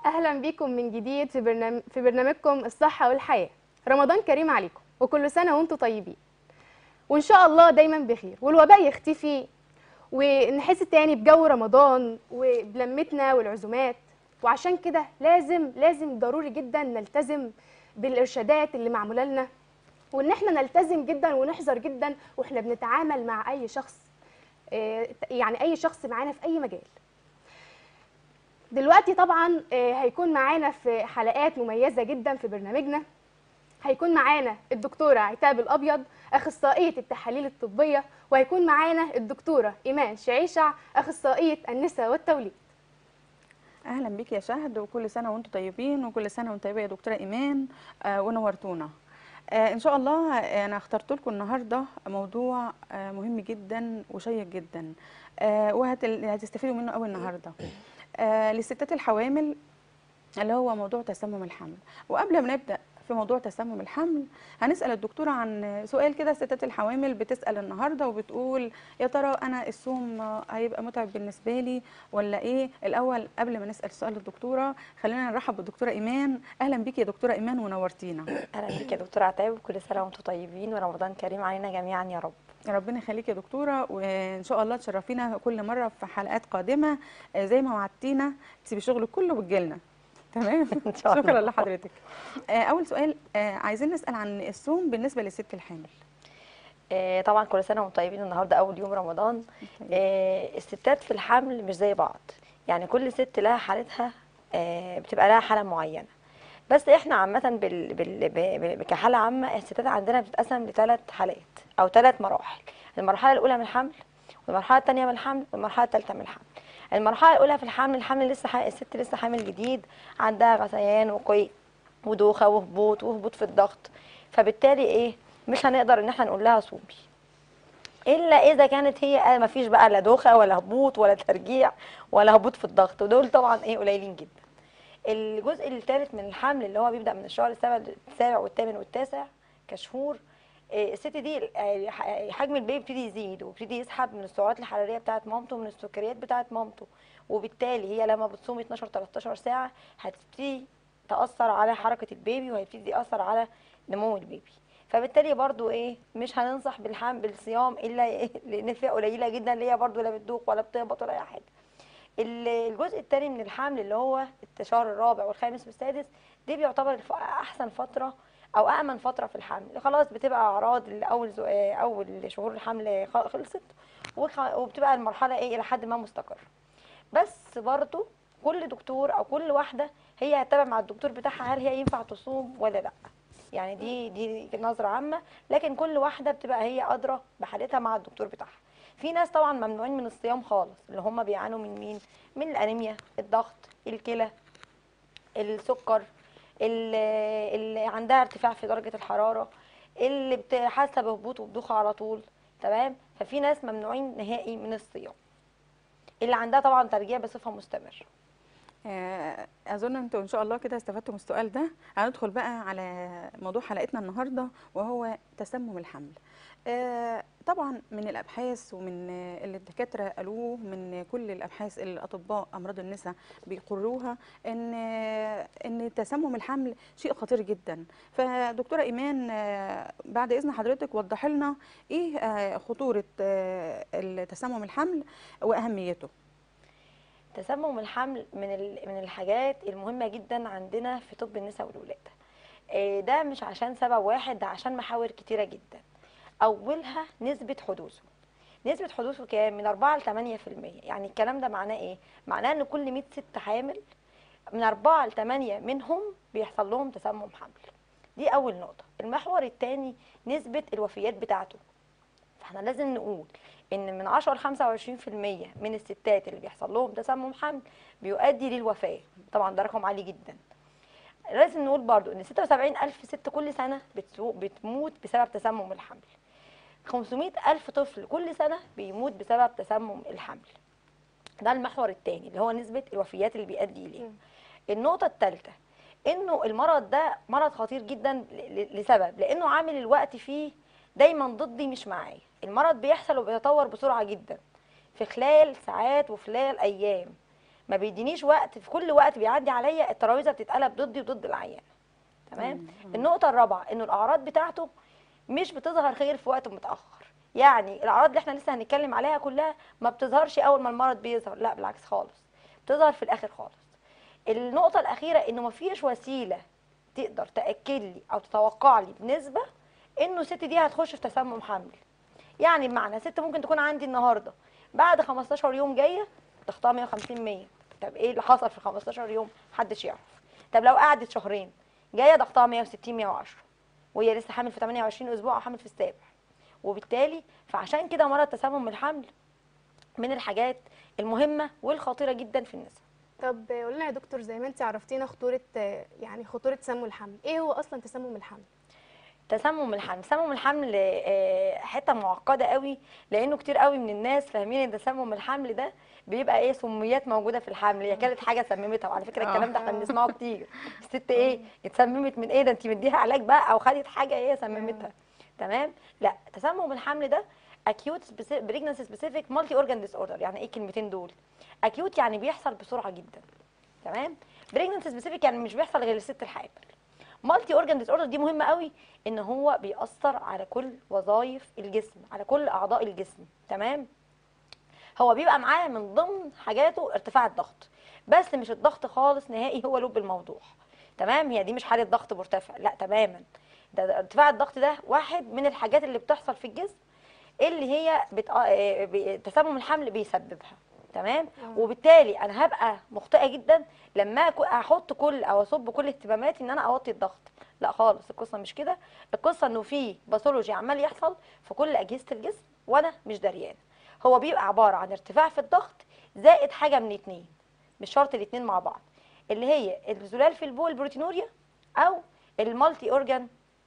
اهلا بيكم من جديد في برنامج في برنامجكم الصحه والحياه رمضان كريم عليكم وكل سنه وانتم طيبين وان شاء الله دايما بخير والوباء يختفي ونحس تاني بجو رمضان وبلمتنا والعزومات وعشان كده لازم لازم ضروري جدا نلتزم بالارشادات اللي معموله لنا وان احنا نلتزم جدا ونحذر جدا واحنا بنتعامل مع اي شخص آه، يعني اي شخص معانا في اي مجال دلوقتي طبعا آه، هيكون معانا في حلقات مميزه جدا في برنامجنا هيكون معانا الدكتوره عتاب الابيض اخصائيه التحاليل الطبيه وهيكون معانا الدكتوره ايمان شعيشع اخصائيه النساء والتوليد اهلا بيك يا شهد وكل سنه وانتم طيبين وكل سنه وانت طيبه يا دكتوره ايمان آه ونورتونا آه ان شاء الله آه، انا اخترت لكم النهارده موضوع آه مهم جدا وشيق جدا آه وهتستفيدوا منه قوي النهارده آه للستات الحوامل اللي هو موضوع تسمم الحمل وقبل ما نبدا في موضوع تسمم الحمل هنسال الدكتوره عن سؤال كده الستات الحوامل بتسال النهارده وبتقول يا ترى انا الصوم هيبقى متعب بالنسبه لي ولا ايه الاول قبل ما نسال سؤال الدكتوره خلينا نرحب بالدكتوره ايمان اهلا بيكي يا دكتوره ايمان ونورتينا اهلا بيك يا دكتوره عتاب كل سنه وانتم طيبين ورمضان كريم علينا جميعا يا رب ربنا يخليك يا دكتوره وان شاء الله تشرفينا كل مره في حلقات قادمه آه، زي ما وعدتينا تسيبي شغلك كله وتجيلنا تمام إن شاء الله. شكرا لحضرتك آه، اول سؤال آه، عايزين نسال عن الصوم بالنسبه للست الحامل آه طبعا كل سنه وانتم طيبين النهارده اول يوم رمضان آه الستات في الحمل مش زي بعض يعني كل ست لها حالتها آه بتبقى لها حاله معينه بس احنا عامه بال... بال... ب- ب- كحاله عامه الستات عندنا بتتقسم لثلاث حالات او ثلاث مراحل المرحله الاولى من الحمل والمرحله الثانيه من الحمل والمرحله الثالثه من الحمل المرحله الاولى في الحمل الحمل لسه ح... الست لسه حامل جديد عندها غثيان وقيء ودوخه وهبوط وهبوط في الضغط فبالتالي ايه مش هنقدر ان احنا نقول لها صومي الا اذا كانت هي ما فيش بقى لا دوخه ولا هبوط ولا ترجيع ولا هبوط في الضغط ودول طبعا ايه قليلين جدا الجزء الثالث من الحمل اللي هو بيبدا من الشهر السابع السابع والثامن والتاسع كشهور إيه، الست دي آه، ح- حجم البيبي بيبتدي يزيد وبيبتدي يسحب من السعرات الحراريه بتاعه مامته ومن السكريات بتاعه مامته وبالتالي هي لما بتصوم 12 13 ساعه هتبتدي تاثر على حركه البيبي وهيبتدي ياثر على نمو البيبي فبالتالي برضو ايه مش هننصح بالحام بالصيام الا إيه لان فئه قليله جدا اللي هي برضو لا بتدوخ ولا بتهبط ولا اي حاجه ال- الجزء الثاني من الحمل اللي هو الشهر الرابع والخامس والسادس دي بيعتبر الف- احسن فتره او امن فتره في الحمل خلاص بتبقى اعراض اول زو- آه، اول شهور الحمل خ- خلصت وخ- وبتبقى المرحله ايه الى حد ما مستقره بس برضو كل دكتور او كل واحده هي هتتابع مع الدكتور بتاعها هل هي ينفع تصوم ولا لا يعني دي دي نظره عامه لكن كل واحده بتبقى هي ادرى بحالتها مع الدكتور بتاعها في ناس طبعا ممنوعين من الصيام خالص اللي هم بيعانوا من مين من الانيميا الضغط الكلى السكر اللي, اللي عندها ارتفاع في درجه الحراره اللي بت- حاسه بهبوط وبدوخه على طول تمام ففي ناس ممنوعين نهائي من الصيام اللي عندها طبعا ترجيع بصفه مستمره آه، اظن انتوا ان شاء الله كده استفدتوا من السؤال ده هندخل بقى على موضوع حلقتنا النهارده وهو تسمم الحمل آه، طبعا من الابحاث ومن آه، اللي الدكاتره قالوه من كل الابحاث اللي الاطباء امراض النساء بيقروها ان آه، ان تسمم الحمل شيء خطير جدا فدكتوره ايمان آه، بعد اذن حضرتك وضحي لنا ايه آه، خطوره آه، التسمم الحمل واهميته تسمم الحمل من ال- من الحاجات المهمه جدا عندنا في طب النساء والولاده آه، ده مش عشان سبب واحد ده عشان محاور كتيره جدا اولها نسبه حدوثه نسبه حدوثه كام من 4 ل 8% يعني الكلام ده معناه ايه معناه ان كل 100 ست حامل من 4 ل 8 منهم بيحصل لهم تسمم حمل دي اول نقطه المحور الثاني نسبه الوفيات بتاعته فاحنا لازم نقول ان من 10 ل 25% من الستات اللي بيحصل لهم تسمم حمل بيؤدي للوفاه طبعا ده رقم عالي جدا لازم نقول برضو ان 76 الف ست كل سنه بتسو- بتموت بسبب تسمم الحمل 500 الف طفل كل سنه بيموت بسبب تسمم الحمل ده المحور الثاني اللي هو نسبه الوفيات اللي بيؤدي اليه مم. النقطه الثالثه انه المرض ده مرض خطير جدا ل- ل- لسبب لانه عامل الوقت فيه دايما ضدي مش معايا المرض بيحصل وبيتطور بسرعه جدا في خلال ساعات وخلال ايام ما بيدينيش وقت في كل وقت بيعدي عليا الترابيزه بتتقلب ضدي وضد العيان تمام النقطه الرابعه انه الاعراض بتاعته مش بتظهر غير في وقت متاخر يعني الاعراض اللي احنا لسه هنتكلم عليها كلها ما بتظهرش اول ما المرض بيظهر لا بالعكس خالص بتظهر في الاخر خالص النقطه الاخيره انه ما فيش وسيله تقدر تاكد لي او تتوقع لي بنسبه انه الست دي هتخش في تسمم حمل يعني بمعنى ست ممكن تكون عندي النهارده بعد 15 يوم جايه ضغطها 150 100 طب ايه اللي حصل في 15 يوم محدش يعرف طب لو قعدت شهرين جايه ضغطها 160 110 وهي لسه حامل في 28 اسبوع او حامل في السابع وبالتالي فعشان كده مرض تسمم الحمل من الحاجات المهمه والخطيره جدا في النساء طب قول لنا يا دكتور زي ما انت عرفتينا خطوره آه، يعني خطوره تسمم الحمل ايه هو اصلا تسمم الحمل تسمم الحمل تسمم الحمل آه، حته معقده قوي لانه كتير قوي من الناس فاهمين ان تسمم الحمل ده بيبقى ايه سميات موجوده في الحمل هي كانت حاجه سممتها وعلى فكره الكلام ده احنا بنسمعه كتير الست ايه اتسممت من ايه ده انت مديها علاج بقى او خدت حاجه هي سممتها تمام لا تسمم الحمل ده acute pregnancy specific multi organ disorder يعني ايه الكلمتين دول acute يعني بيحصل بسرعه جدا تمام pregnancy specific يعني مش بيحصل غير للست الحامل مالتي اورجان ديس اوردر دي مهمه قوي ان هو بيأثر على كل وظائف الجسم على كل اعضاء الجسم تمام هو بيبقى معاه من ضمن حاجاته ارتفاع الضغط بس مش الضغط خالص نهائي هو لب الموضوع تمام هي دي مش حاله ضغط مرتفع لا تماما ده ده ارتفاع الضغط ده واحد من الحاجات اللي بتحصل في الجسم اللي هي بت... آه، بي- تسمم الحمل بيسببها تمام آه. وبالتالي انا هبقى مخطئه جدا لما أكو- احط كل او اصب كل اهتماماتي ان انا اوطي الضغط لا خالص القصه مش كده القصه انه في باثولوجي عمال يحصل في كل اجهزه الجسم وانا مش دريانه هو بيبقى عباره عن ارتفاع في الضغط زائد حاجه من اتنين مش شرط الاتنين مع بعض اللي هي الزلال في البول بروتينوريا او المالتي اورجان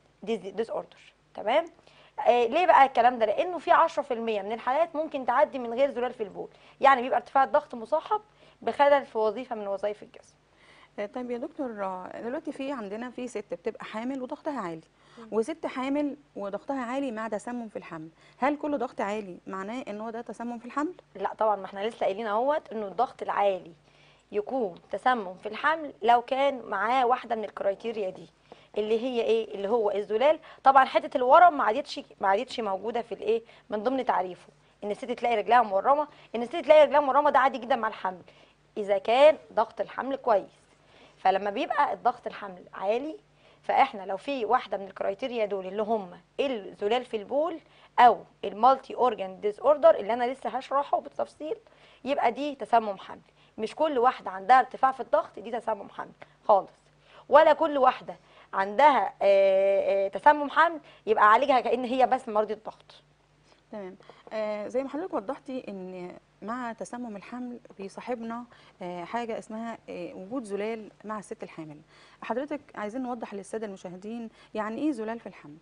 ديز اوردر تمام آه ليه بقى الكلام ده لانه في 10% من الحالات ممكن تعدي من غير زلال في البول يعني بيبقى ارتفاع الضغط مصاحب بخلل في وظيفه من وظائف الجسم آه، طيب يا دكتور آه، دلوقتي في عندنا في ست بتبقى حامل وضغطها عالي وست حامل وضغطها عالي مع تسمم في الحمل هل كل ضغط عالي معناه ان هو ده تسمم في الحمل لا طبعا ما احنا لسه قايلين اهوت انه الضغط العالي يكون تسمم في الحمل لو كان معاه واحده من الكرايتيريا دي اللي هي ايه اللي هو الزلال طبعا حته الورم ما عادتش ما عادتش موجوده في الايه من ضمن تعريفه ان الست تلاقي رجلها مورمه ان الست تلاقي رجلها مورمه ده عادي جدا مع الحمل اذا كان ضغط الحمل كويس فلما بيبقى الضغط الحمل عالي فاحنا لو في واحده من الكرايتيريا دول اللي هم الزلال في البول او المالتي اورجان ديس اوردر اللي انا لسه هشرحه بالتفصيل يبقى دي تسمم حمل مش كل واحده عندها ارتفاع في الضغط دي تسمم حمل خالص ولا كل واحده عندها آه، آه، تسمم حمل يبقى عالجها كأن هي بس مريضة ضغط تمام آه زي ما حضرتك وضحتي ان مع تسمم الحمل بيصاحبنا آه حاجه اسمها آه وجود زلال مع الست الحامل حضرتك عايزين نوضح للساده المشاهدين يعني ايه زلال في الحمل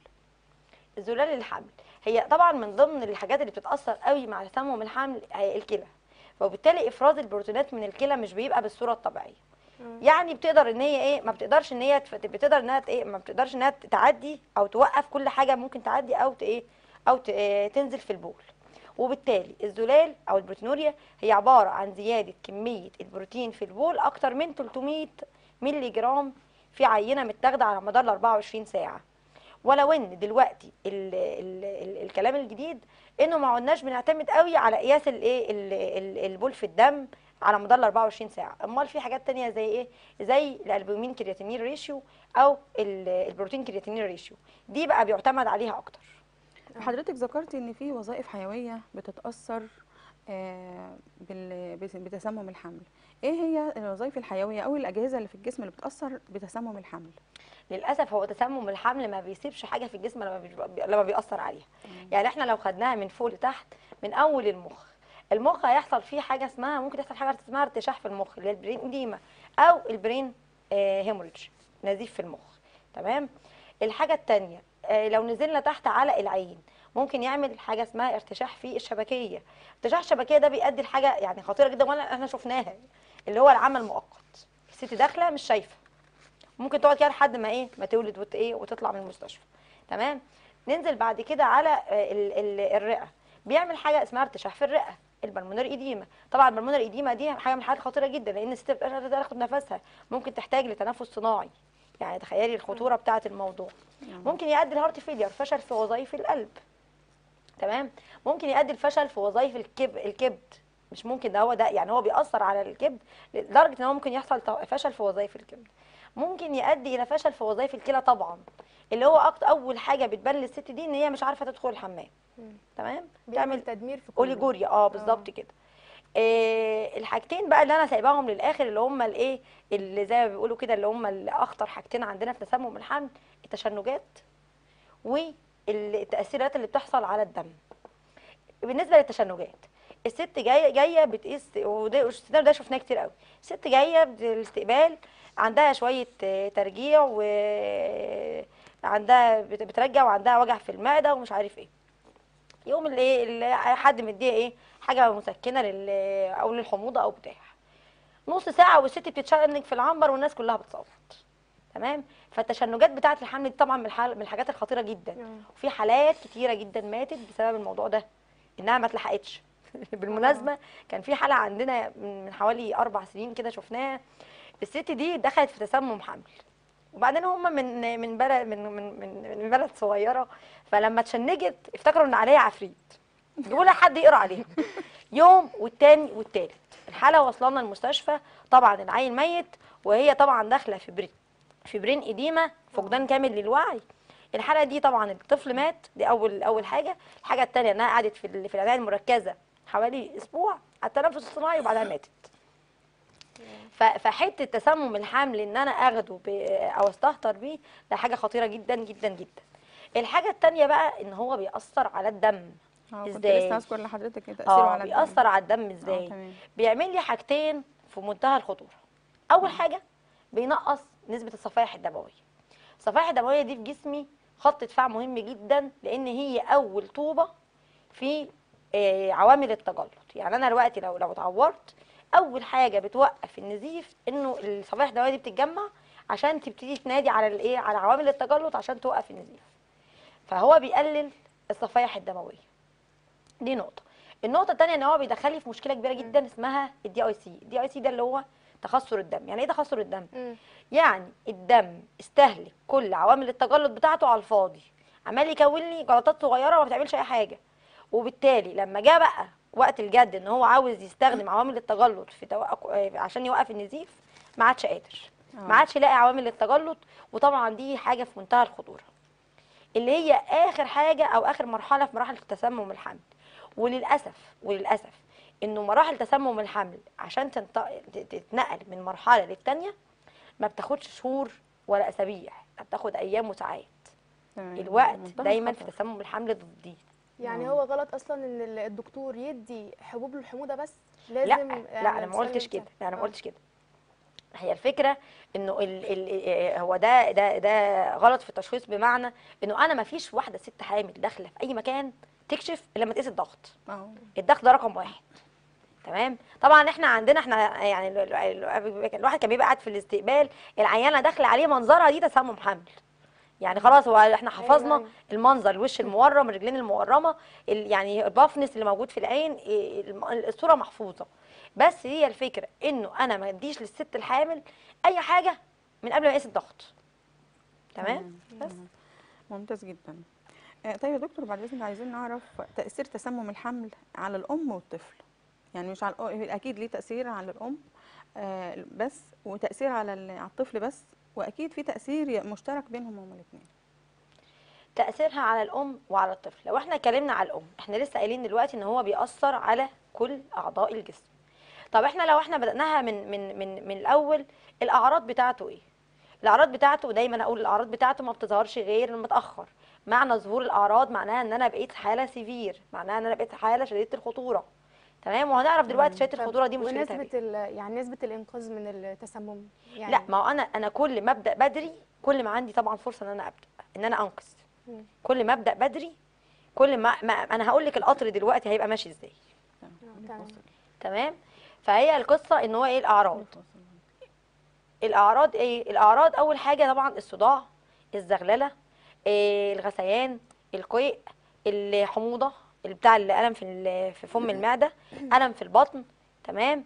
زلال الحمل هي طبعا من ضمن الحاجات اللي بتتأثر قوي مع تسمم الحمل هي الكلى وبالتالي افراز البروتينات من الكلى مش بيبقى بالصوره الطبيعيه يعني بتقدر ان هي ايه ما بتقدرش ان هي تف- بتقدر انها ت- ايه ما بتقدرش انها تعدي او توقف كل حاجه ممكن تعدي او ت- ايه او ت- إيه تنزل في البول وبالتالي الزلال او البروتينوريا هي عباره عن زياده كميه البروتين في البول اكتر من 300 مللي جرام في عينه متاخده على مدار ال 24 ساعه ولو ان دلوقتي ال ال ال الكلام الجديد انه ما عدناش بنعتمد قوي على قياس الايه ال- ال- البول في الدم على مدار ال 24 ساعه امال في حاجات تانية زي ايه زي الالبومين كرياتينين ريشيو او ال- البروتين كرياتينين ريشيو دي بقى بيعتمد عليها اكتر حضرتك ذكرتي ان في وظائف حيويه بتتاثر آه بال- بت- بتسمم الحمل ايه هي الوظائف الحيويه او الاجهزه اللي في الجسم اللي بتاثر بتسمم الحمل للاسف هو تسمم الحمل ما بيسيبش حاجه في الجسم لما بيج- لما بيأثر عليها يعني احنا لو خدناها من فوق لتحت من اول المخ المخ هيحصل فيه حاجه اسمها ممكن تحصل حاجه اسمها ارتشاح في المخ اللي هي البرين ديما او البرين هيموريدج نزيف في المخ تمام الحاجه الثانيه لو نزلنا تحت على العين ممكن يعمل حاجه اسمها ارتشاح في الشبكيه ارتشاح الشبكيه ده بيؤدي لحاجه يعني خطيره جدا وانا احنا شفناها اللي هو العمى المؤقت الست داخله مش شايفه ممكن تقعد كده لحد ما ايه ما تولد وت ايه وتطلع من المستشفى تمام ننزل بعد كده على آه، ال ال الرئه بيعمل حاجه اسمها ارتشاح في الرئه البلمونر ايديما طبعا البلمونر ايديما دي حاجه من الحاجات الخطيره جدا لان الست بتبقى قادره تاخد نفسها ممكن تحتاج لتنفس صناعي يعني تخيلي الخطوره بتاعه الموضوع ممكن يؤدي لهارت فيلير فشل في وظائف القلب تمام ممكن يؤدي لفشل في وظائف الكب الكبد مش ممكن ده هو ده يعني هو بيأثر على الكبد لدرجه ان هو ممكن يحصل تو- فشل في وظائف الكبد ممكن يؤدي الى فشل في وظائف الكلى طبعا اللي هو أكتر اول حاجه بتبان للست دي ان هي مش عارفه تدخل الحمام مم. تمام بيعمل تدمير في كله اوليجوريا اه بالظبط كده إيه الحاجتين بقى اللي انا سايباهم للاخر اللي هم الايه اللي زي ما بيقولوا كده اللي هم الاخطر حاجتين عندنا في تسمم الحمل التشنجات والتاثيرات اللي بتحصل على الدم بالنسبه للتشنجات الست جايه جايه بتقيس وده الست ده شفناه كتير قوي الست جايه بالاستقبال عندها شويه آه، ترجيع وعندها بت- بترجع وعندها وجع في المعده ومش عارف ايه يوم اللي ايه اللي حد مديها ايه حاجه مسكنه لل او للحموضه او بتاع نص ساعه والست بتتشنج في العنبر والناس كلها بتصوت تمام فالتشنجات بتاعه الحمل دي طبعا من الحال من الحاجات الخطيره جدا آه. وفي حالات كتيره جدا ماتت بسبب الموضوع ده انها ما اتلحقتش بالمناسبه كان في حاله عندنا من من حوالي اربع سنين كده شفناها الست دي دخلت في تسمم حمل وبعدين هم من من بلد من من من من بلد صغيره فلما اتشنجت افتكروا ان عليها عفريت جابوا لها حد يقرا عليها يوم والتاني والتالت الحاله وصلنا المستشفى طبعا العيل ميت وهي طبعا داخله في برين في برين اديمه فقدان كامل للوعي الحاله دي طبعا الطفل مات دي اول اول حاجه الحاجه الثانيه انها قعدت في ال- في العنايه المركزه حوالي اسبوع على التنفس الصناعي وبعدها ماتت ف- فحته تسمم الحمل ان انا اخده ب- او استهتر بيه ده حاجه خطيره جدا جدا جدا الحاجه الثانيه بقى ان هو بيأثر على الدم اه كنت إزاي؟ لسه هذكر لحضرتك تاثيره اه على الدم. بيأثر على الدم اه ازاي تمام بيعمل لي حاجتين في منتهى الخطوره اول حاجه بينقص نسبه الصفائح الدمويه الصفائح الدمويه دي في جسمي خط دفاع مهم جدا لان هي اول طوبه في آه، عوامل التجلط يعني انا دلوقتي لو لو اتعورت اول حاجه بتوقف النزيف انه الصفائح الدمويه دي بتتجمع عشان تبتدي تنادي على الايه على عوامل التجلط عشان توقف النزيف فهو بيقلل الصفائح الدمويه دي نقطه النقطه الثانيه ان هو بيدخلني في مشكله كبيره جدا اسمها الدي اي سي الدي اي سي ده اللي هو تخثر الدم يعني ايه تخثر الدم مم. يعني الدم استهلك كل عوامل التجلط بتاعته على الفاضي عمال يكون لي جلطات صغيره وما بتعملش اي حاجه وبالتالي لما جه بقى وقت الجد ان هو عاوز يستخدم عوامل التجلط في توقف عشان يوقف النزيف ما عادش قادر ما آه. عادش يلاقي عوامل التجلط وطبعا دي حاجه في منتهى الخطوره اللي هي اخر حاجه او اخر مرحله في مراحل تسمم الحمل وللاسف وللاسف انه مراحل تسمم الحمل عشان تنت- تتنقل من مرحله للتانيه ما بتاخدش شهور ولا اسابيع ده بتاخد ايام وساعات تمام. الوقت منتهى دايما في الخطر. تسمم الحمل ضدي يعني آه. هو غلط اصلا ان ال- الدكتور يدي حبوب للحموضه بس لا لازم لا انا ما قلتش كده لا انا ما قلتش كده هي الفكره انه ال ال هو ده ده ده غلط في التشخيص بمعنى انه انا ما فيش واحده ست حامل داخله في اي مكان تكشف الا لما تقيس الضغط اه الضغط ده رقم واحد تمام طبعا احنا عندنا احنا يعني ال- ال- الواحد كان بيبقى قاعد في الاستقبال العيانه داخله عليه منظرها دي تسمم حمل يعني خلاص هو احنا حفظنا أيوة. المنظر الوش المورم الرجلين المورمه ال- يعني البافنس اللي موجود في العين إيه، الم- الصوره محفوظه بس هي الفكره انه انا ما اديش للست الحامل اي حاجه من قبل ما اقيس الضغط تمام بس تمام. ممتاز جدا آه، طيب يا دكتور بعد اذنك عايزين نعرف تاثير تسمم الحمل على الام والطفل يعني مش على الأ- اكيد ليه تاثير على الام آه، بس وتاثير على ال- على الطفل بس واكيد في تاثير مشترك بينهم هما الاثنين تأثيرها على الأم وعلى الطفل لو احنا اتكلمنا على الأم احنا لسه قايلين دلوقتي ان هو بيأثر على كل أعضاء الجسم طب احنا لو احنا بدأناها من من من من الأول الأعراض بتاعته ايه الأعراض بتاعته دايما أقول الأعراض بتاعته ما بتظهرش غير متأخر معنى ظهور الأعراض معناها ان أنا بقيت حالة سيفير معناها ان أنا بقيت حالة شديدة الخطورة تمام وهنعرف دلوقتي شديدة طب الخطورة دي مشكلتها ونسبه ايه ال- يعني نسبه الانقاذ من التسمم يعني لا ما هو انا انا كل ما ابدا بدري كل ما عندي طبعا فرصه ان انا ابدا ان انا انقذ مم. كل ما ابدا بدري كل ما, ما انا هقول لك القطر دلوقتي هيبقى ماشي ازاي تمام. تمام فهي القصه ان هو ايه الاعراض الاعراض ايه الاعراض اول حاجه طبعا الصداع الزغلله إيه الغثيان القيء الحموضه اللي بتاع الالم في ال- في فم المعده الم في البطن تمام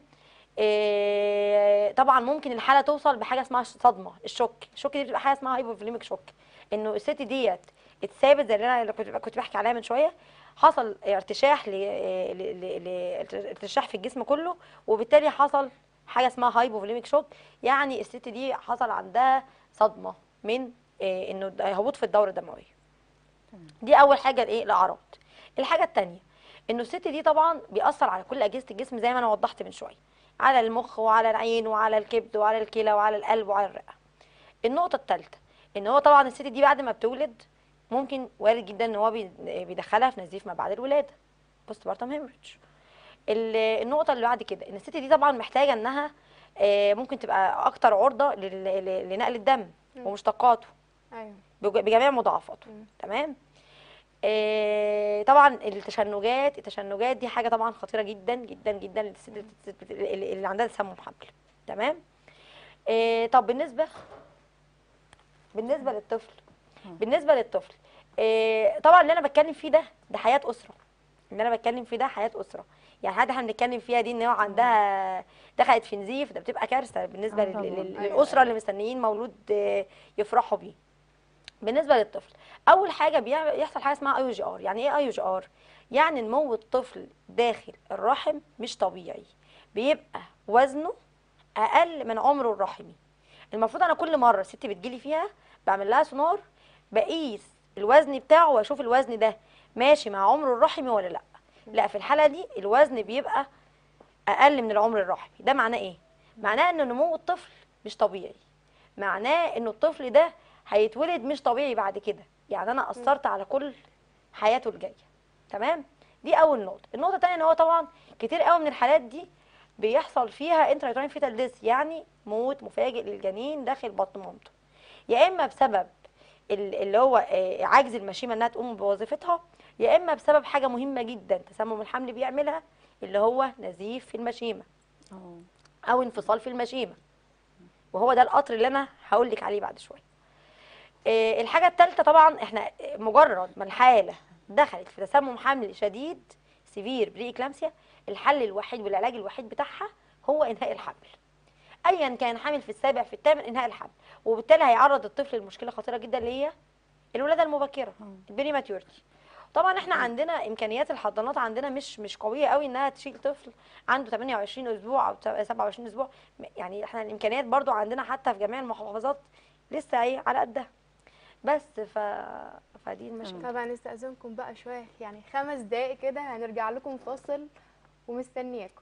إيه طبعا ممكن الحاله توصل بحاجه اسمها صدمه الشوك الشوك دي بتبقى حاجه اسمها هايبوفليميك شوك انه الست ديت اتثابت زي اللي انا اللي كنت كنت بحكي عليها من شويه حصل ارتشاح ل... ل... ل... ل... ارتشاح في الجسم كله وبالتالي حصل حاجه اسمها هايبوفليميك شوك يعني الست دي حصل عندها صدمه من إيه انه د- هبوط في الدوره الدمويه دي اول حاجه الايه الاعراض الحاجه الثانيه انه الست دي طبعا بيأثر على كل اجهزه الجسم زي ما انا وضحت من شويه على المخ وعلى العين وعلى الكبد وعلى الكلى وعلى القلب وعلى الرئه النقطه الثالثه ان هو طبعا الست دي بعد ما بتولد ممكن وارد جدا ان هو بي- بيدخلها في نزيف ما بعد الولاده بوست بارتم هيموريدج النقطه اللي بعد كده ان الست دي طبعا محتاجه انها آه، ممكن تبقى اكتر عرضه لل- ل- لنقل الدم ومشتقاته ايوه بج- بجميع مضاعفاته مم. تمام آه طبعا التشنجات التشنجات دي حاجه طبعا خطيره جدا جدا جدا للست اللي اللي عندها تسمم حمل تمام آه طب بالنسبه بالنسبه للطفل بالنسبه للطفل آه طبعا اللي انا بتكلم فيه ده ده حياه اسره اللي انا بتكلم فيه ده حياه اسره يعني حاجه احنا بنتكلم فيها دي ان هو عندها دخلت في نزيف ده بتبقى كارثه بالنسبه آه لل- طبعاً. لل- أيوة. للاسره اللي مستنيين مولود آه، يفرحوا بيه بالنسبه للطفل اول حاجه بيع- بيحصل حاجه اسمها اي جي ار يعني ايه اي جي ار يعني نمو الطفل داخل الرحم مش طبيعي بيبقى وزنه اقل من عمره الرحمي المفروض انا كل مره ست بتجيلي فيها بعمل لها سونار بقيس الوزن بتاعه واشوف الوزن ده ماشي مع عمره الرحمي ولا لا لا في الحاله دي الوزن بيبقى اقل من العمر الرحمي ده معناه ايه معناه ان نمو الطفل مش طبيعي معناه ان الطفل ده هيتولد مش طبيعي بعد كده يعني انا اثرت على كل حياته الجايه تمام دي اول نقطه النقطه الثانيه ان هو طبعا كتير قوي من الحالات دي بيحصل فيها انترا فيتال ديس يعني موت مفاجئ للجنين داخل بطن مامته يا اما بسبب ال- اللي هو آه، عجز المشيمه انها تقوم بوظيفتها يا اما بسبب حاجه مهمه جدا تسمم الحمل بيعملها اللي هو نزيف في المشيمه اه او انفصال في المشيمه وهو ده القطر اللي انا هقول لك عليه بعد شويه آه، الحاجه الثالثه طبعا احنا مجرد ما الحاله دخلت في تسمم حمل شديد سيفير بري اكلامسيا الحل الوحيد والعلاج الوحيد بتاعها هو انهاء الحمل ايا كان حامل في السابع في الثامن انهاء الحمل وبالتالي هيعرض الطفل لمشكله خطيره جدا اللي هي الولاده المبكره البريماتيورتي طبعا احنا عندنا امكانيات الحضانات عندنا مش مش قويه قوي انها تشيل طفل عنده 28 اسبوع او 27 اسبوع م- يعني احنا الامكانيات برضو عندنا حتى في جميع المحافظات لسه ايه على قدها بس ف... فدي المشكله طبعا نستأذنكم بقى شويه يعني خمس دقايق كده هنرجع لكم فاصل ومستنياكم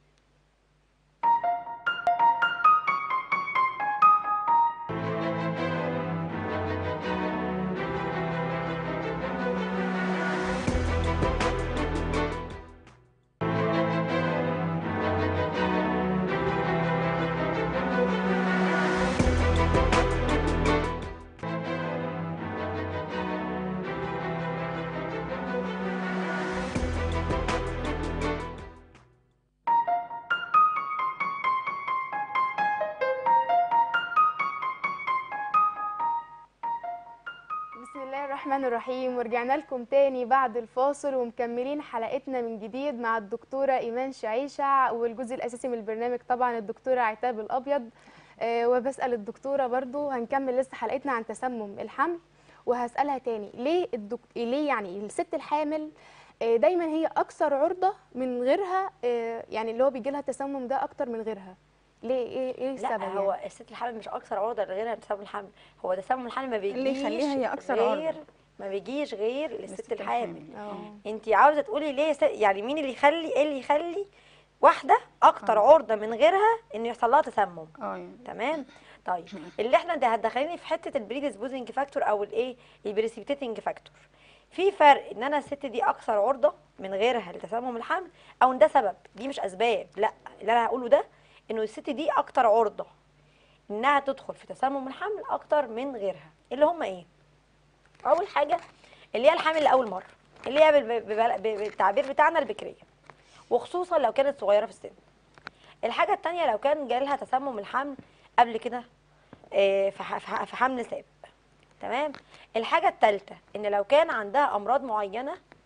بسم الله الرحمن الرحيم ورجعنا لكم تاني بعد الفاصل ومكملين حلقتنا من جديد مع الدكتورة إيمان شعيشع والجزء الأساسي من البرنامج طبعا الدكتورة عتاب الأبيض آه، وبسأل الدكتورة برضو هنكمل لسه حلقتنا عن تسمم الحمل وهسألها تاني ليه الدك... ليه يعني الست الحامل آه، دايما هي أكثر عرضة من غيرها آه، يعني اللي هو بيجي لها التسمم ده أكتر من غيرها ليه ايه ايه السبب لا يعني؟ هو الست الحامل مش اكثر عرضه لغيرها تسمم الحمل هو تسمم الحمل ما بيجيش اللي يخليها هي أكثر غير عرضة. ما بيجيش غير للست الحامل اه انت عاوزه تقولي ليه س... يعني مين اللي يخلي ايه اللي يخلي واحده اكتر عرضه من غيرها ان يحصل لها تسمم اه يعني تمام طيب اللي احنا ده هتدخليني في حته البريديسبوزنج فاكتور او الايه البريسيبيتيتنج فاكتور في فرق ان انا الست دي اكثر عرضه من غيرها لتسمم الحمل او ان ده سبب دي مش اسباب لا اللي انا هقوله ده انه الست دي اكتر عرضه انها تدخل في تسمم الحمل اكتر من غيرها اللي هم ايه اول حاجه اللي هي الحامل لاول مره اللي هي بال- بال- بال- بالتعبير بتاعنا البكريه وخصوصا لو كانت صغيره في السن الحاجه التانية لو كان جالها تسمم الحمل قبل كده آه، في ح- في ح- في حمل سابق تمام الحاجه الثالثه ان لو كان عندها امراض معينه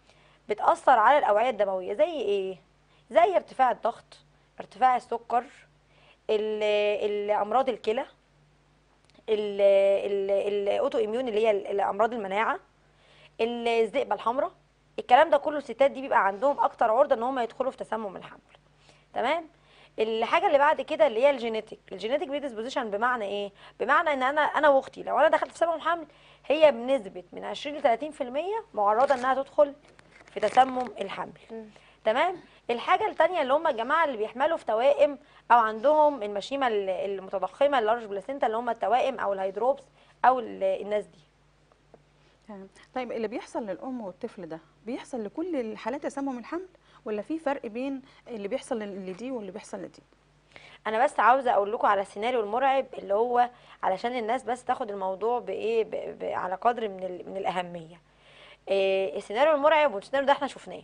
بتاثر على الاوعيه الدمويه زي ايه زي ارتفاع الضغط ارتفاع السكر ال- ال- امراض الكلى ال- ال- الاوتو اميون اللي هي ال- الامراض المناعه الذئبه الحمراء الكلام ده كله الستات دي بيبقى عندهم اكتر عرضه ان هم يدخلوا في تسمم الحمل تمام الحاجه اللي بعد كده اللي هي الجينيتك الجينيتك بريدisposition بمعنى ايه بمعنى ان انا انا واختي لو انا دخلت في تسمم حمل هي بنسبه من 20 ل 30% معرضه انها تدخل في تسمم الحمل تمام الحاجه التانية اللي هم الجماعه اللي بيحملوا في توائم او عندهم المشيمه ال- المتضخمه اللارج بلاسينتا اللي هم التوائم او الهيدروبس او ال- الناس دي تمام. طيب اللي بيحصل للام والطفل ده بيحصل لكل الحالات تسمم الحمل ولا في فرق بين اللي بيحصل لدي واللي بيحصل لدي انا بس عاوزه اقول لكم على السيناريو المرعب اللي هو علشان الناس بس تاخد الموضوع بايه ب... ب... على قدر من ال... من الاهميه إيه السيناريو المرعب والسيناريو ده احنا شفناه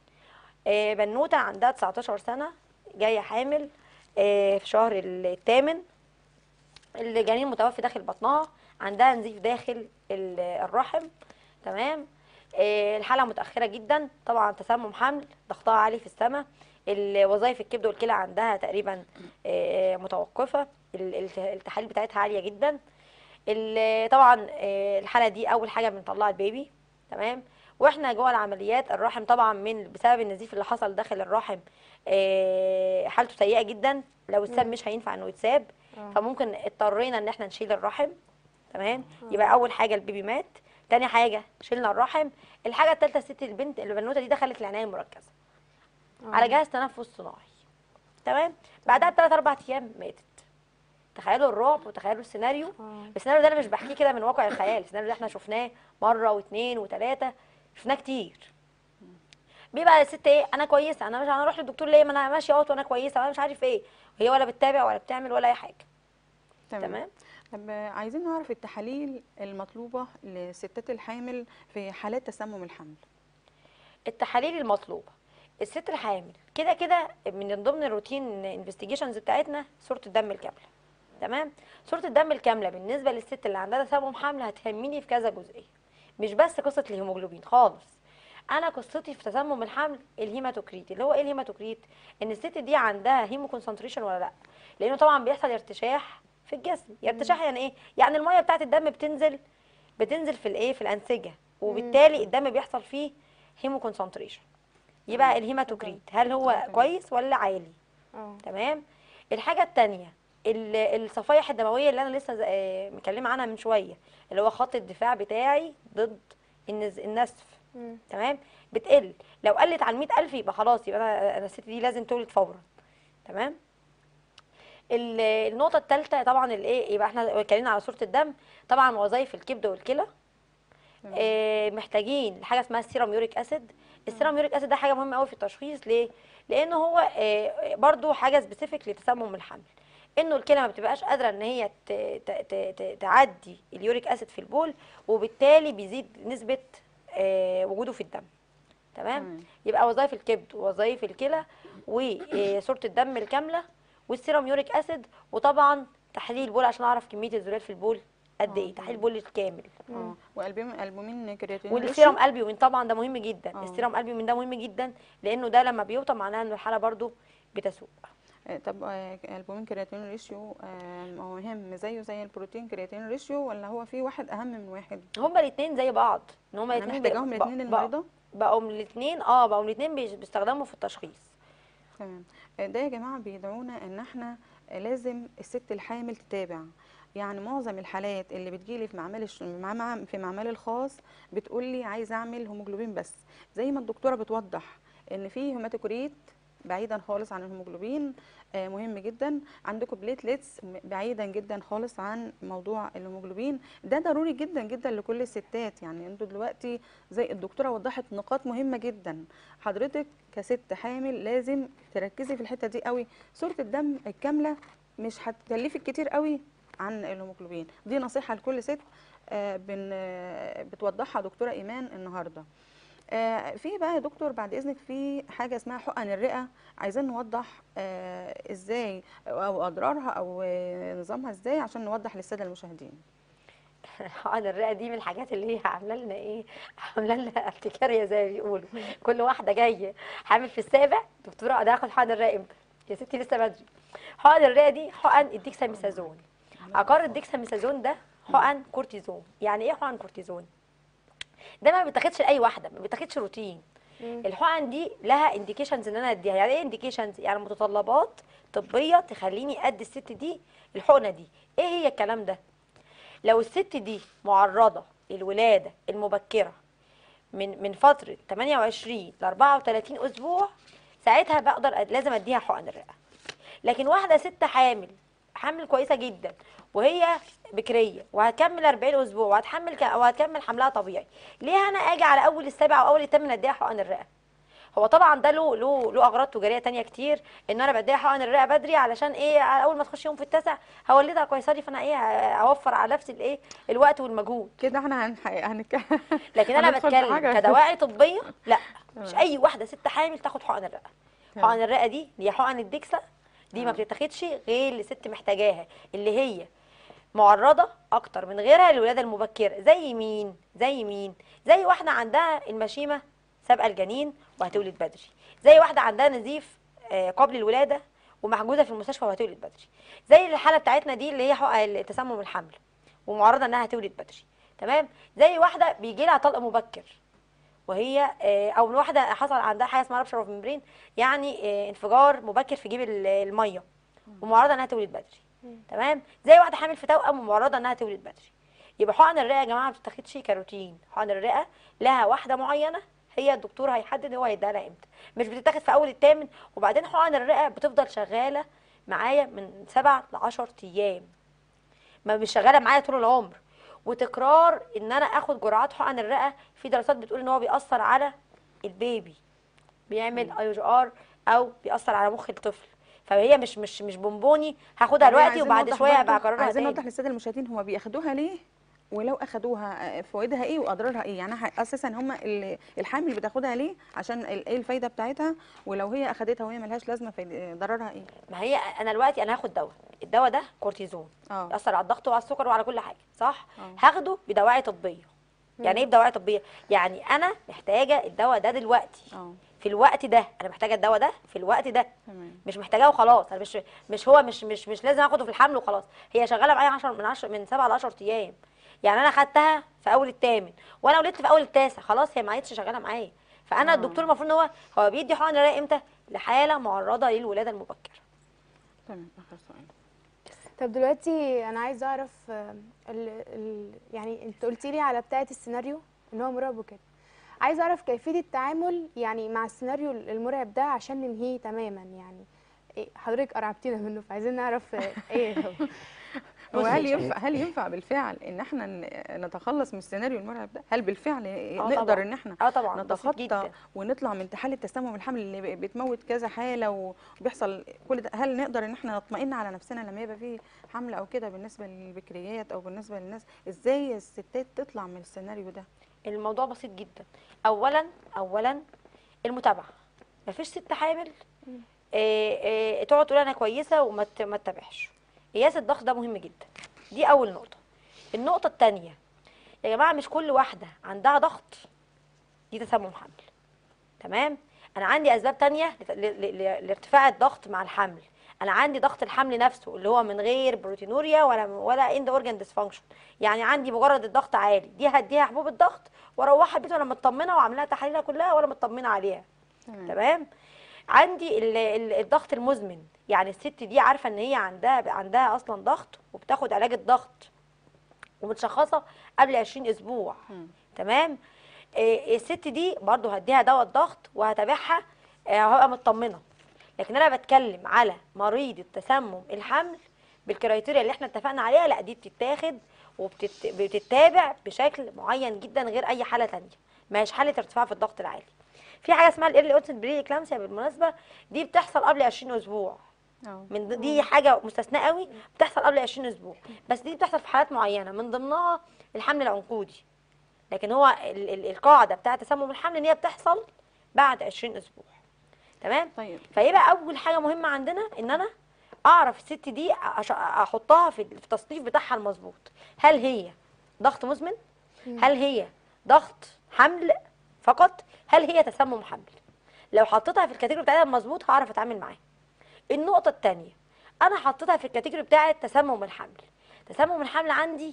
إيه بنوته عندها 19 سنه جايه حامل إيه في شهر الثامن الجنين متوفي داخل بطنها عندها نزيف داخل ال- الرحم تمام إيه الحاله متاخره جدا طبعا تسمم حمل ضغطها عالي في السماء وظائف الكبد والكلى عندها تقريبا آه، متوقفه ال- الت- التحاليل بتاعتها عاليه جدا ال- طبعا آه، الحاله دي اول حاجه بنطلع البيبي تمام واحنا جوه العمليات الرحم طبعا من بسبب النزيف اللي حصل داخل الرحم آه، حالته سيئه جدا لو اتساب مش هينفع انه يتساب آه. فممكن اضطرينا ان احنا نشيل الرحم تمام يبقى اول حاجه البيبي مات تاني حاجه شلنا الرحم الحاجه الثالثه الست البنت البنوته دي دخلت العنايه المركزه على جهاز تنفس صناعي تمام بعدها بثلاث اربع ايام ماتت تخيلوا الرعب وتخيلوا السيناريو آه. السيناريو ده انا مش بحكيه كده من واقع الخيال السيناريو ده احنا شفناه مره واثنين وثلاثه شفناه كتير بيبقى الست ايه انا كويسه انا مش انا اروح للدكتور ليه ما انا ماشيه اهوت وانا كويسه وانا مش عارف ايه وهي ولا بتتابع ولا بتعمل ولا اي حاجه تمام طب آه، عايزين نعرف التحاليل المطلوبه للستات الحامل في حالات تسمم الحمل التحاليل المطلوبه الست الحامل كده كده من ضمن الروتين انفستيجيشنز بتاعتنا صوره الدم الكامله تمام صوره الدم الكامله بالنسبه للست اللي عندها تسمم حمل هتهمني في كذا جزئيه مش بس قصه الهيموجلوبين خالص انا قصتي في تسمم الحمل الهيماتوكريت اللي هو ايه الهيماتوكريت ان الست دي عندها هيمو كونسنتريشن ولا لا لانه طبعا بيحصل ارتشاح في الجسم ارتشاح يعني ايه يعني الميه بتاعه الدم بتنزل بتنزل في الايه في الانسجه وبالتالي الدم بيحصل فيه هيمو كونسنتريشن يبقى الهيماتوكريت هل هو تمام. كويس ولا عالي اه تمام الحاجه التانية ال- الصفائح الدمويه اللي انا لسه ز- آه، مكلمه عنها من شويه اللي هو خط الدفاع بتاعي ضد النز- النزف مم. تمام بتقل لو قلت عن 100000 يبقى خلاص يبقى انا أنا الست دي لازم تولد فورا تمام ال- النقطه الثالثه طبعا الايه يبقى احنا اتكلمنا على صوره الدم طبعا وظائف الكبد والكلى تمام. آه، محتاجين حاجه اسمها السيرم يوريك اسيد السيرم يوريك اسيد ده حاجه مهمه قوي في التشخيص ليه لان هو آه، برضو حاجه سبيسيفيك لتسمم الحمل انه الكلى ما بتبقاش قادره ان هي ت- ت- ت- ت- تعدي اليوريك اسيد في البول وبالتالي بيزيد نسبه آه، وجوده في الدم تمام تمام. يبقى وظائف الكبد ووظائف الكلى وصوره الدم الكامله والسيرم يوريك اسيد وطبعا تحليل البول عشان اعرف كميه الزلال في البول قد آه، ايه تحليل البول الكامل اه والبومين البومين كرياتين والسيرم البيومين طبعا ده مهم جدا آه. السيرم البيومين ده مهم جدا لانه ده لما بيوطى معناها ان الحاله برضو بتسوء آه، طب آه، البومين كرياتين ريشيو آه، هو مهم زيه زي البروتين كرياتين ريشيو ولا هو في واحد اهم من واحد هما الاثنين زي بعض ان هما انا الاثنين محتاجاهم الاثنين المريضه بقوا الاثنين اه بقوا الاثنين بيستخدموا في التشخيص تمام آه، ده يا جماعه بيدعونا ان احنا آه، لازم الست الحامل تتابع يعني معظم الحالات اللي بتجيلي في معمل الش... مع- مع- في معمل الخاص بتقول لي عايزه اعمل هيموجلوبين بس زي ما الدكتوره بتوضح ان في هيماتوكريت بعيدا خالص عن الهيموجلوبين آه، مهم جدا عندكم بليتلتس م- بعيدا جدا خالص عن موضوع الهيموجلوبين ده ضروري جدا جدا لكل الستات يعني انتوا دلوقتي زي الدكتوره وضحت نقاط مهمه جدا حضرتك كست حامل لازم تركزي في الحته دي قوي صوره الدم الكامله مش هتكلفك كتير قوي عن الهيموجلوبين دي نصيحه لكل ست آه، بن آه، بتوضحها دكتوره ايمان النهارده آه، في بقى يا دكتور بعد اذنك في حاجه اسمها حقن الرئه عايزين نوضح آه، ازاي او اضرارها او آه، نظامها ازاي عشان نوضح للساده المشاهدين حقن الرئه دي من الحاجات اللي هي عامله لنا ايه عامله لنا ارتكاريه زي ما بيقولوا كل واحده جايه حامل في السابع دكتوره انا هاخد حقن الرئه امتى يا ستي لسه بدري حقن الرئه دي حقن الديكساميثازون عقار الديكساميثازون ده حقن كورتيزون يعني ايه حقن كورتيزون ده ما بيتاخدش لاي واحده ما بيتاخدش روتين الحقن دي لها انديكيشنز ان انا اديها يعني ايه انديكيشنز يعني متطلبات طبيه تخليني ادي الست دي الحقنه دي ايه هي الكلام ده لو الست دي معرضه للولاده المبكره من من فتره 28 ل 34 اسبوع ساعتها بقدر أد- لازم اديها حقن الرئه لكن واحده ست حامل حامل كويسه جدا وهي بكريه وهتكمل 40 اسبوع وهتحمل ك... وهتكمل حملها طبيعي ليه انا اجي على اول السابع او اول الثامن اديها حقن الرئه هو طبعا ده له له له اغراض تجاريه تانية كتير ان انا بديها حقن الرئه بدري علشان ايه على اول ما تخش يوم في التاسع هولدها قيصري فانا ايه اوفر على نفسي الايه الوقت والمجهود كده احنا هنح... هنك... لكن انا هندخل في بتكلم حاجة. كدواعي طبيه لا مش تمام. اي واحده ست حامل تاخد حقن الرئه تمام. حقن الرئه دي هي حقن الدكسا دي ما آه. بتتاخدش غير لست محتاجاها اللي هي معرضه اكتر من غيرها للولاده المبكره زي مين زي مين زي واحده عندها المشيمه سابقه الجنين وهتولد بدري زي واحده عندها نزيف آه، قبل الولاده ومحجوزه في المستشفى وهتولد بدري زي الحاله بتاعتنا دي اللي هي حقن تسمم الحمل ومعرضه انها هتولد بدري تمام زي واحده بيجي لها طلق مبكر وهي آه، او واحده حصل عندها حاجه اسمها رابشر اوف ممبرين يعني آه، انفجار مبكر في جيب ال- الميه ومعرضه انها تولد بدري تمام زي واحده حامل في توأم ومعرضه انها تولد بدري يبقى حقن الرئه يا جماعه ما بتتاخدش كروتين حقن الرئه لها واحده معينه هي الدكتور هيحدد هو هيديها لها امتى مش بتتاخد في اول الثامن وبعدين حقن الرئه بتفضل شغاله معايا من سبع ل 10 ايام ما مش شغاله معايا طول العمر وتكرار ان انا اخد جرعات حقن الرئه في دراسات بتقول ان هو بيأثر على البيبي بيعمل اي جي ار او بيأثر على مخ الطفل فهي مش مش مش بونبوني هاخدها دلوقتي عايزين وبعد نوضح شويه برضو- ابقى اكررها عايزين تاني نوضح للساده المشاهدين هما بياخدوها ليه ولو اخدوها آه، فوائدها ايه واضرارها ايه يعني ح- اساسا هم الحامل بتاخدها ليه عشان ال- ايه الفايده بتاعتها ولو هي اخدتها وهي ملهاش لازمه فايد- ضررها ايه ما هي انا دلوقتي انا هاخد دواء الدواء ده كورتيزون اه يأثر على الضغط وعلى السكر وعلى كل حاجه صح آه. هاخده بدواعي طبيه يعني ايه بدواعي طبيه يعني انا محتاجه الدواء ده دلوقتي اه في الوقت ده انا محتاجه الدواء ده في الوقت ده تمام مش محتاجاه وخلاص انا مش مش هو مش مش مش لازم اخده في الحمل وخلاص هي شغاله معايا 10 من 10 من 7 ل 10 ايام يعني انا خدتها في اول الثامن وانا ولدت في اول التاسع خلاص هي ما عادش شغاله معايا فانا آه. الدكتور المفروض ان هو هو بيدي حقن الرئه امتى لحاله معرضه للولاده المبكره تمام اخر سؤال طب دلوقتي انا عايزه اعرف آه، ال ال يعني انت قلتي لي على بتاعه السيناريو ان هو مرعب وكده عايزه اعرف كيفيه التعامل يعني مع السيناريو المرعب ده عشان ننهيه تماما يعني إيه حضرتك قربتينا منه فعايزين نعرف آه، ايه هو هو بصي هل يا ينفع هل ينفع بالفعل ان احنا ن- نتخلص من السيناريو المرعب ده هل بالفعل آه نقدر طبعاً. ان احنا اه طبعا بسيط نتخطى جدا ونطلع من حاله تسمم الحمل اللي ب- بتموت كذا حاله وبيحصل كل ده هل نقدر ان احنا نطمئن على نفسنا لما يبقى في حمل او كده بالنسبه للبكريات او بالنسبه للناس ازاي الستات تطلع من السيناريو ده الموضوع بسيط جدا اولا اولا المتابعه مفيش ست حامل آه، آه، تقعد تقول انا كويسه وما ت- ما تتابعش قياس الضغط ده مهم جدا دي اول نقطه النقطه الثانيه يا جماعه مش كل واحده عندها ضغط دي تسمم حمل تمام انا عندي اسباب تانية لت- ل- ل- ل- لارتفاع الضغط مع الحمل انا عندي ضغط الحمل نفسه اللي هو من غير بروتينوريا ولا ولا اند اورجان ديسفانكشن يعني عندي مجرد الضغط عالي دي هديها حبوب الضغط واروحها البيت وانا مطمنه وعاملاها تحاليلها كلها وانا مطمنه عليها تمام تمام عندي ال- ال- الضغط المزمن يعني الست دي عارفه ان هي عندها عندها اصلا ضغط وبتاخد علاج الضغط ومتشخصه قبل 20 اسبوع مم. تمام إيه الست دي برضو هديها دواء الضغط وهتابعها آه، هبقى مطمنه لكن انا بتكلم على مريض التسمم الحمل بالكرايتيريا اللي احنا اتفقنا عليها لا دي بتتاخد وبتتابع بشكل معين جدا غير اي حاله تانية ما هيش حاله ارتفاع في الضغط العالي في حاجه اسمها الايرلي اونست بري اكلامسيا بالمناسبه دي بتحصل قبل 20 اسبوع اه من ض- دي حاجه مستثناه قوي بتحصل قبل 20 اسبوع بس دي بتحصل في حالات معينه من ضمنها الحمل العنقودي لكن هو ال ال القاعده بتاعه تسمم الحمل ان هي بتحصل بعد 20 اسبوع تمام طيب فيبقى اول حاجه مهمه عندنا ان انا اعرف الست دي أش- احطها في في التصنيف بتاعها المظبوط هل هي ضغط مزمن هل هي ضغط حمل فقط هل هي تسمم حمل لو حطيتها في الكاتيجوري بتاعتها مظبوط هعرف اتعامل معاها النقطه الثانيه انا حطيتها في الكاتيجوري بتاعه تسمم الحمل تسمم الحمل عندي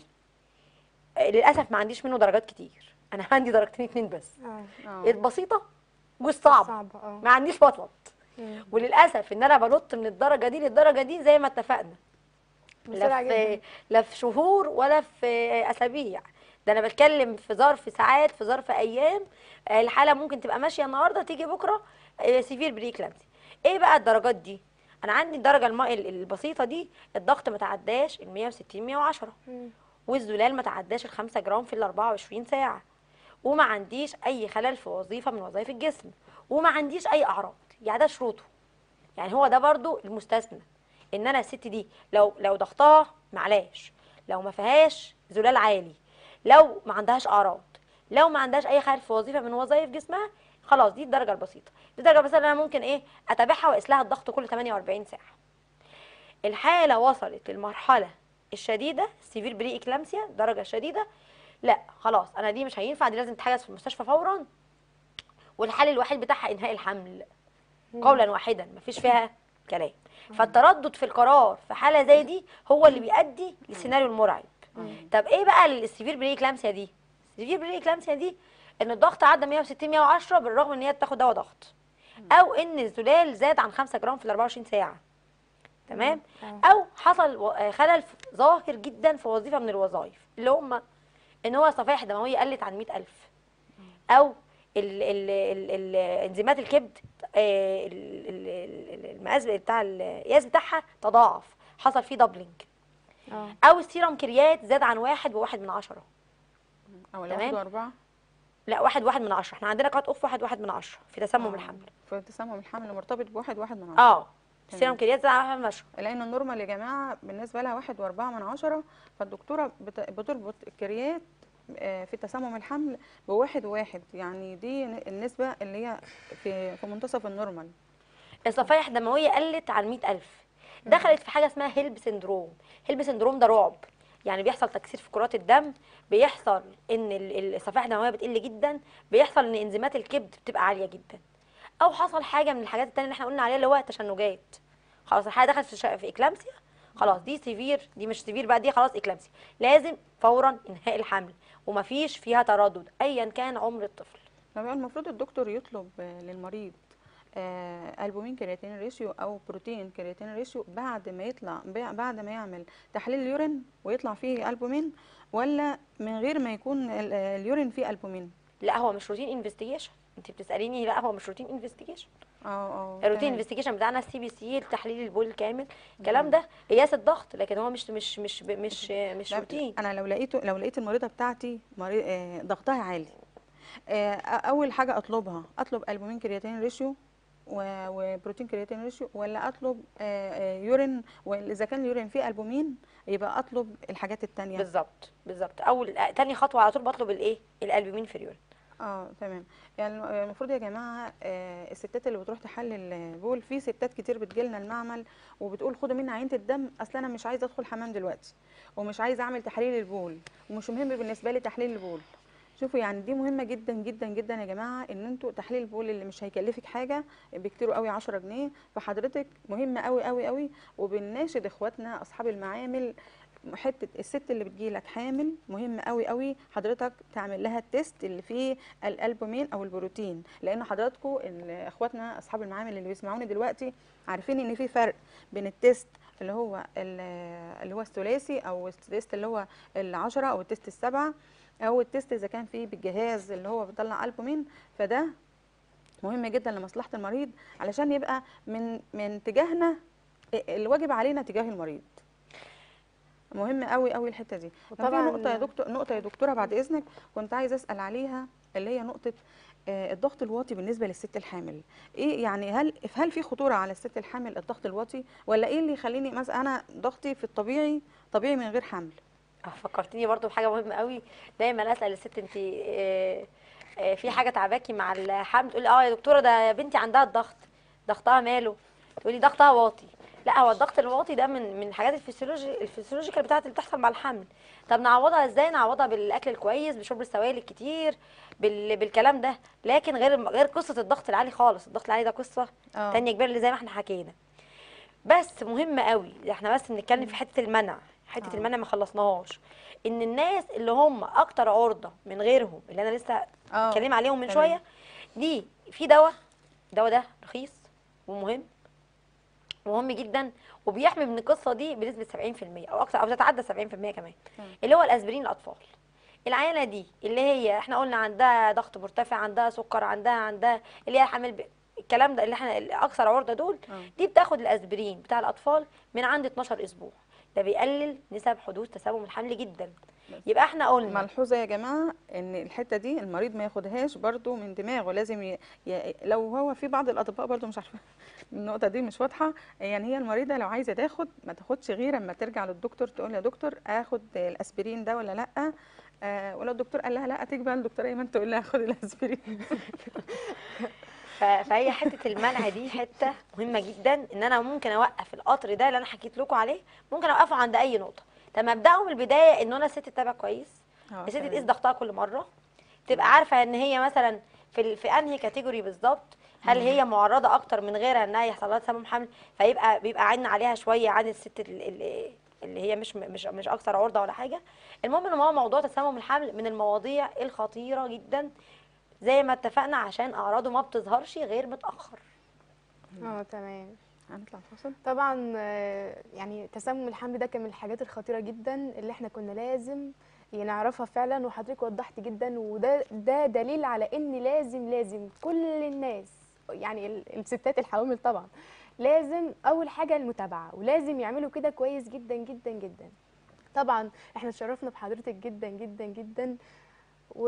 آه، للاسف ما عنديش منه درجات كتير انا عندي درجتين اتنين بس اه اه البسيطه والصعبه صعبة اه ما عنديش بطلط مم. وللاسف ان انا بنط من الدرجه دي للدرجه دي زي ما اتفقنا لا بسرعة في جدا لا في شهور ولا في اسابيع ده انا بتكلم في ظرف ساعات في ظرف ايام آه، الحاله ممكن تبقى ماشيه النهارده تيجي بكره سيفير بريكلامسي ايه بقى الدرجات دي انا عندي الدرجه الم... ال- البسيطه دي الضغط ما تعداش ال 160 110 مم. والزلال ما تعداش ال 5 جرام في ال 24 ساعه وما عنديش اي خلل في وظيفه من وظائف الجسم وما عنديش اي اعراض يعني ده شروطه يعني هو ده برضو المستثنى ان انا الست دي لو لو ضغطها معلاش لو ما فيهاش زلال عالي لو ما عندهاش اعراض لو ما عندهاش اي خلل في وظيفه من وظائف جسمها خلاص دي الدرجه البسيطه دي الدرجه البسيطه اللي انا ممكن ايه اتابعها واقيس لها الضغط كل 48 ساعه الحاله وصلت للمرحله الشديده سيفير بري اكلامسيا درجه شديده لا خلاص انا دي مش هينفع دي لازم تتحجز في المستشفى فورا والحل الوحيد بتاعها انهاء الحمل قولا واحدا مفيش فيها كلام فالتردد في القرار في حاله زي دي هو اللي بيؤدي للسيناريو المرعب طب ايه بقى السيفير بري اكلامسيا دي السيفير بري اكلامسيا دي ان الضغط عدى 160 110 بالرغم ان هي بتاخد دواء ضغط او ان الزلال زاد عن 5 جرام في ال 24 ساعه تمام آه. او حصل و- آه، خلل ف- ظاهر جدا في وظيفه من الوظائف اللي هم ان هو صفائح دمويه قلت عن 100000 او ال ال ال ال انزيمات الكبد آه، ال- ال- ال- المقاس بتاع القياس بتاعها تضاعف حصل فيه دبلنج اه او السيرم كريات زاد عن واحد بواحد من عشرة او تمام. واحد واربعة لا واحد واحد من عشرة احنا عندنا كات اوف واحد واحد من عشرة في تسمم آه. الحمل فتسمم الحمل مرتبط بواحد واحد من عشرة اه السيرم كريات زاد عن واحد من عشرة لان النورمال يا جماعه بالنسبه لها واحد واربعة من عشرة فالدكتوره بت- بتربط الكريات آه، في تسمم الحمل بواحد واحد يعني دي ن- النسبه اللي هي في في منتصف النورمال الصفائح الدمويه قلت عن 100000 دخلت في حاجه اسمها هيلب سندروم هيلب سندروم ده رعب يعني بيحصل تكسير في كرات الدم بيحصل ان ال- ال- الصفائح الدمويه بتقل جدا بيحصل ان انزيمات الكبد بتبقى عاليه جدا او حصل حاجه من الحاجات التانية اللي احنا قلنا عليها اللي هو التشنجات خلاص الحاله دخلت في, شا- في اكلامسيا خلاص دي سيفير دي مش سيفير بقى دي خلاص اكلامسيا لازم فورا انهاء الحمل ومفيش فيها تردد ايا كان عمر الطفل طب المفروض الدكتور يطلب آه، للمريض آه، البومين كرياتين ريشيو او بروتين كرياتين ريشيو بعد ما يطلع ب- بعد ما يعمل تحليل اليورين ويطلع فيه البومين ولا من غير ما يكون ال- آه، اليورين فيه البومين لا هو مش روتين انفستيجيشن انت بتساليني لا هو مش روتين انفستيجيشن اه اه الروتين تمام. انفستيجيشن بتاعنا السي بي سي تحليل البول كامل الكلام ده قياس الضغط لكن هو مش مش مش مش مش لا، روتين انا لو لقيته لو لقيت المريضه بتاعتي مريض آه، ضغطها عالي آه، اول حاجه اطلبها اطلب البومين كرياتين ريشيو و- وبروتين كرياتين ريشيو ولا اطلب آه، آه، يورين واذا كان اليورين فيه البومين يبقى اطلب الحاجات التانية بالظبط بالظبط اول آه، تاني خطوه على طول بطلب الايه الالبومين في اليورين اه تمام يعني الم- المفروض يا جماعه آه، الستات اللي بتروح تحلل بول في ستات كتير بتجيلنا المعمل وبتقول خدوا مني عينه الدم اصل انا مش عايزه ادخل حمام دلوقتي ومش عايزه اعمل تحليل البول ومش مهم بالنسبه لي تحليل البول شوفوا يعني دي مهمه جدا جدا جدا يا جماعه ان انتوا تحليل البول اللي مش هيكلفك حاجه بكتير قوي 10 جنيه فحضرتك مهمه قوي قوي قوي وبنناشد اخواتنا اصحاب المعامل حته الست اللي بتجيلك حامل مهم قوي قوي حضرتك تعمل لها التيست اللي فيه الالبومين او البروتين لان حضراتكم ال- اخواتنا اصحاب المعامل اللي بيسمعوني دلوقتي عارفين ان في فرق بين التيست اللي هو ال- اللي هو الثلاثي او التيست اللي هو العشرة او التيست السبعة او التيست اذا كان فيه بالجهاز اللي هو بيطلع البومين فده مهم جدا لمصلحه المريض علشان يبقى من من تجاهنا الواجب علينا تجاه المريض مهم قوي قوي الحته دي كان في وطبعاً- نقطه يا دكتور نقطه يا دكتوره بعد اذنك كنت عايزه اسال عليها اللي هي نقطه آه، الضغط الواطي بالنسبه للست الحامل ايه يعني هل هل في خطوره على الست الحامل الضغط الواطي ولا ايه اللي يخليني مثلا انا ضغطي في الطبيعي طبيعي من غير حمل آه، فكرتيني برضو بحاجه مهمه قوي دايما اسال الست انت آه، آه، في حاجه تعباكي مع الحمل تقولي اه يا دكتوره ده بنتي عندها الضغط ضغطها ماله تقولي ضغطها واطي لا هو الضغط الواطي ده من من الحاجات الفسيولوجي الفسيولوجيكال بتاعت اللي بتحصل مع الحمل طب نعوضها ازاي نعوضها بالاكل الكويس بشرب السوائل الكتير بال... بالكلام ده لكن غير غير قصه الضغط العالي خالص الضغط العالي ده قصه آه. تانية كبيره اللي زي ما احنا حكينا بس مهم قوي احنا بس بنتكلم في حته المنع حته آه. المنع ما خلصناهاش ان الناس اللي هم اكتر عرضه من غيرهم اللي انا لسه آه. اتكلم عليهم من تمام. شويه دي في دواء الدواء ده رخيص ومهم مهم جدا وبيحمي من القصه دي بنسبه 70% او اكتر او تتعدى 70% كمان تمام. اللي هو الاسبرين الاطفال العيانه دي اللي هي احنا قلنا عندها ضغط مرتفع عندها سكر عندها عندها اللي هي حامل ب... الكلام ده اللي احنا الاكثر عرضه دول آه. دي بتاخد الاسبرين بتاع الاطفال من عند 12 اسبوع ده بيقلل نسب حدوث تسمم الحمل جدا يبقى احنا قلنا ملحوظه يا جماعه ان الحته دي المريض ما ياخدهاش برضو من دماغه لازم ي... ي... لو هو في بعض الاطباء برضو مش عارفه النقطه دي مش واضحه يعني هي المريضه لو عايزه تاخد ما تاخدش غير اما ترجع للدكتور تقول يا دكتور اخد الاسبرين ده ولا لا آه ولو الدكتور قال لها لا تيجي بقى للدكتوره ايمن تقول لها خدي الاسبرين ف- فهي حته المنع دي حته مهمه جدا ان انا ممكن اوقف القطر ده اللي انا حكيت لكم عليه ممكن اوقفه عند اي نقطه طب ابداه من البدايه ان انا الست تتابع كويس آه، الست تمام. تقيس ضغطها كل مره تبقى عارفه ان هي مثلا في ال- في انهي كاتيجوري بالظبط هل هي معرضه اكتر من غيرها انها يحصل لها تسمم حمل فيبقى بيبقى عين عليها شويه عن الست ال- ال- اللي هي مش مش مش اكثر عرضه ولا حاجه المهم ان هو موضوع تسمم الحمل من المواضيع الخطيره جدا زي ما اتفقنا عشان اعراضه ما بتظهرش غير متاخر اه تمام هنطلع فاصل طبعا آه، يعني تسمم الحمل ده كان من الحاجات الخطيره جدا اللي احنا كنا لازم نعرفها فعلا وحضرتك وضحت جدا وده ده دليل على ان لازم لازم كل الناس يعني ال- الستات الحوامل طبعا لازم اول حاجه المتابعه ولازم يعملوا كده كويس جدا جدا جدا طبعا احنا اتشرفنا بحضرتك جدا جدا جدا و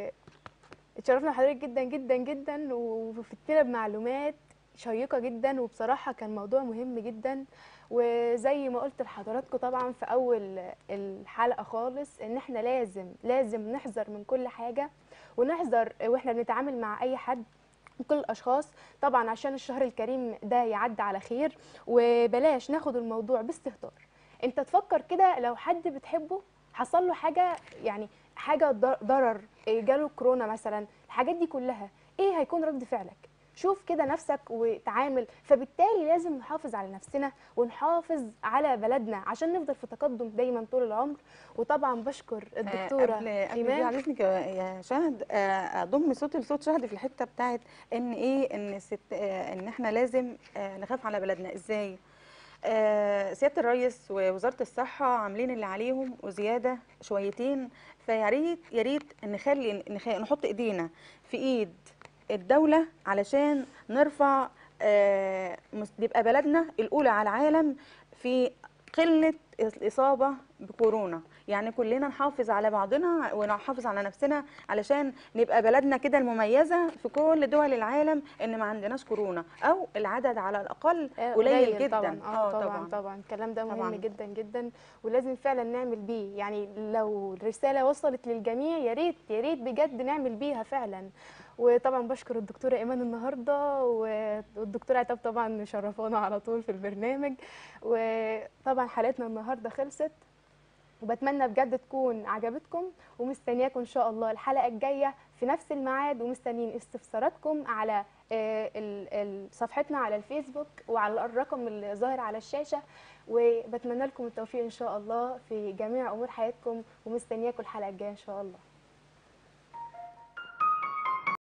اتشرفنا بحضرتك جدا جدا جدا وفتنا بمعلومات شيقة جدا وبصراحة كان موضوع مهم جدا وزي ما قلت لحضراتكم طبعا في أول الحلقة خالص إن إحنا لازم لازم نحذر من كل حاجة ونحذر وإحنا بنتعامل مع أي حد كل الأشخاص طبعا عشان الشهر الكريم ده يعدي على خير وبلاش ناخد الموضوع باستهتار انت تفكر كده لو حد بتحبه حصل له حاجة يعني حاجة ضر- ضرر إيه، جاله كورونا مثلا الحاجات دي كلها ايه هيكون رد فعلك شوف كده نفسك وتعامل فبالتالي لازم نحافظ على نفسنا ونحافظ على بلدنا عشان نفضل في تقدم دايما طول العمر وطبعا بشكر الدكتورة آه، قبل قبل دي إيمان على اذنك يا يا شهد آه، اضم صوتي لصوت شهد في الحته بتاعت ان ايه ان الست آه، ان احنا لازم آه، نخاف على بلدنا ازاي آه، سياده الرئيس ووزاره الصحه عاملين اللي عليهم وزياده شويتين فيا ريت يا ريت نخلي نخ- نحط ايدينا في ايد الدوله علشان نرفع آه، مس- يبقى بلدنا الاولى على العالم في قله الاصابه بكورونا يعني كلنا نحافظ على بعضنا ونحافظ على نفسنا علشان نبقى بلدنا كده المميزه في كل دول العالم ان ما عندناش كورونا او العدد على الاقل آه، قليل جدا طبعا اه طبعا طبعا الكلام ده مهم طبعاً. جدا جدا ولازم فعلا نعمل بيه يعني لو الرساله وصلت للجميع يا ريت يا ريت بجد نعمل بيها فعلا وطبعا بشكر الدكتوره ايمان النهارده والدكتوره عتاب طبعا مشرفانا على طول في البرنامج وطبعا حلقتنا النهارده خلصت وبتمنى بجد تكون عجبتكم ومستنياكم ان شاء الله الحلقه الجايه في نفس الميعاد ومستنيين استفساراتكم على آه، ال- ال- صفحتنا على الفيسبوك وعلى الرقم اللي ظاهر على الشاشه وبتمنى لكم التوفيق ان شاء الله في جميع امور حياتكم ومستنياكم الحلقه الجايه ان شاء الله